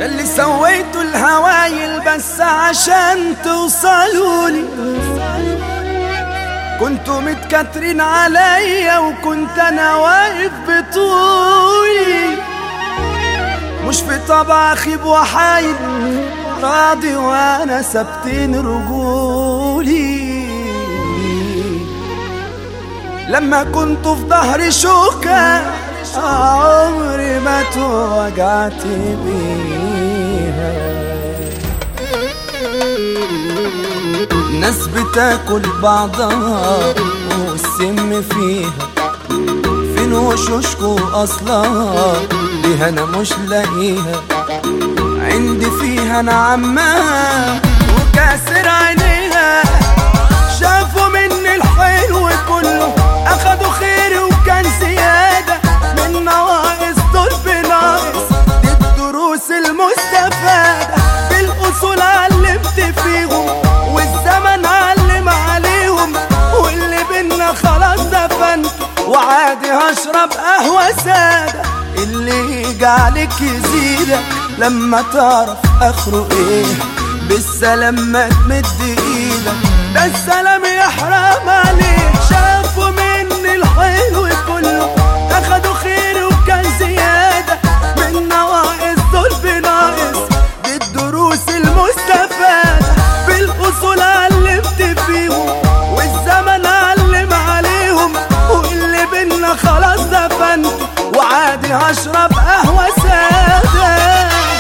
اللي سويته الهوايل بس عشان توصلولي كنتوا متكترين عليا وكنت انا واقف بطولي مش في طبع خيب وحايد راضي وانا ثابتين رجولي لما كنت في ظهري شوكة عمري ما توجعت بيها ناس بتاكل بعضها والسم فيها فين وشوشكو اصلا ليها انا مش لاقيها عندي فيها انا عمها وكاسر عينيها شافوا مني الحلو كله اخدوا خيري وكان زيادة من نواقص دول بناقص دي الدروس المستفادة بالاصول علمت فيهم والزمن علم عليهم واللي بينا خلاص دفنت وعادي هشرب قهوة سادة اللي يجي عليك يزيدك لما تعرف اخره ايه بالسلام ما تمد ايدك ده السلام يحرم عليك شافوا مني الحلو كله اخدوا خيري وكان زيادة من نواقص دول بناقص دي الدروس المستفادة بالاصول علمت فيهم والزمن علم عليهم واللي بينا خلاص دفنت وعادي هشرب قهوة سادة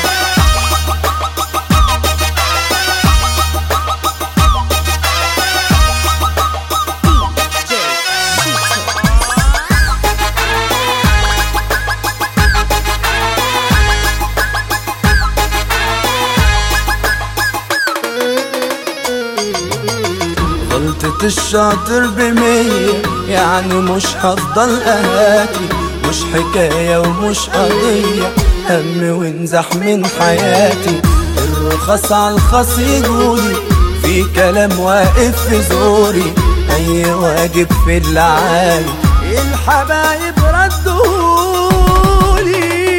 غلطة الشاطر بمية يعني مش هفضل أهاتي مش حكاية ومش قضية هم وانزح من حياتي الرخص على الخص يجولي في كلام واقف في زوري أي واجب في العالي الحبايب ردولي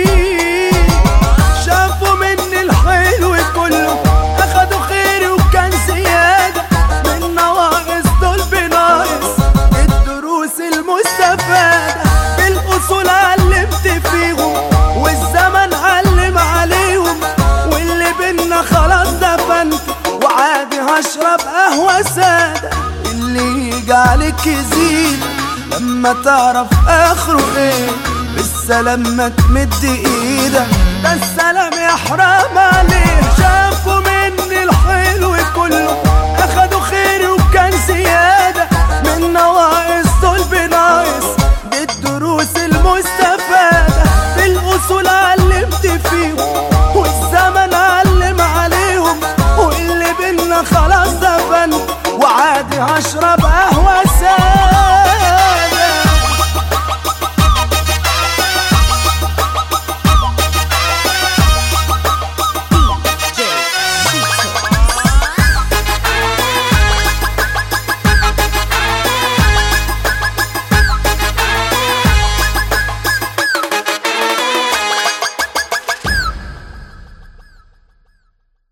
شافوا مني الحلو كله اخدوا خيري وكان زيادة من نواقص دول بناقص الدروس المستفادة بالاصول علمت فيهم والزمن علم عليهم واللي بينا خلاص دفنت وعادي هشرب قهوة سادة اللي يجي عليك يزيد لما تعرف اخره ايه بالسلام ما تمد ايدك ده السلام يحرم عليك